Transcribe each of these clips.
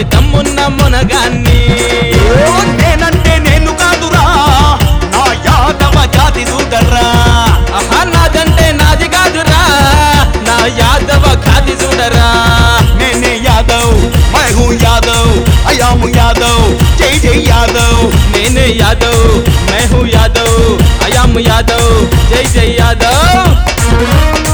దమ్మున్న మునగాన్ని ఓ నేనంటే నేను కాదురా నా యాదవ జాతి చూడరా ఆహా నాదంటే నాది కాదురా నా యాదవ ఖాది చూడరా నేనే యాదవ్ మై హూ యాదవ్ అయాము యాదవ్ జై జై యాదవ్ నేనే యాదవ్ मैं हूँ यादव अयाम यादव जय जय यादव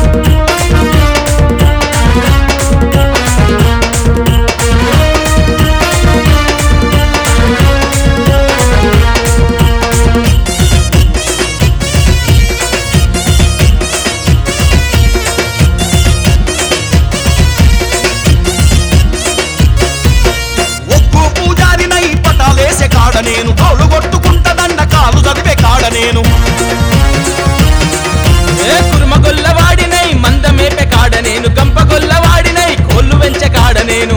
ఒక్కో పూజారినై పటాలేసే కాడ నేను కౌలు కొట్టుకుంటదన్న కాలు చదివే కాడ నేను ఏ కుర్మగొల్ల వాడినై మందమేపె కాడ నేను గంపగొల్ల వాడినై కోళ్ళు వెంచె కాడ నేను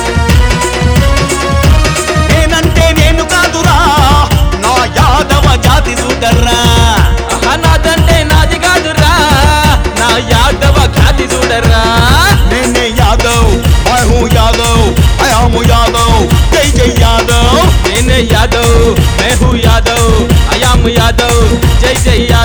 నేనంటే నేను కాదురా నా యాదవ జాతి చూడరా ఆహా నాదంటే నాది కాదురా నా యాదవ ఖాది చూడరా నేనే యాదవ్ మై హూ యాదవ్ అయాము యాదవ్ జై జై యాదవ్ నేనే యాదవ్ मैं हूँ यादव अयाम यादव जय जय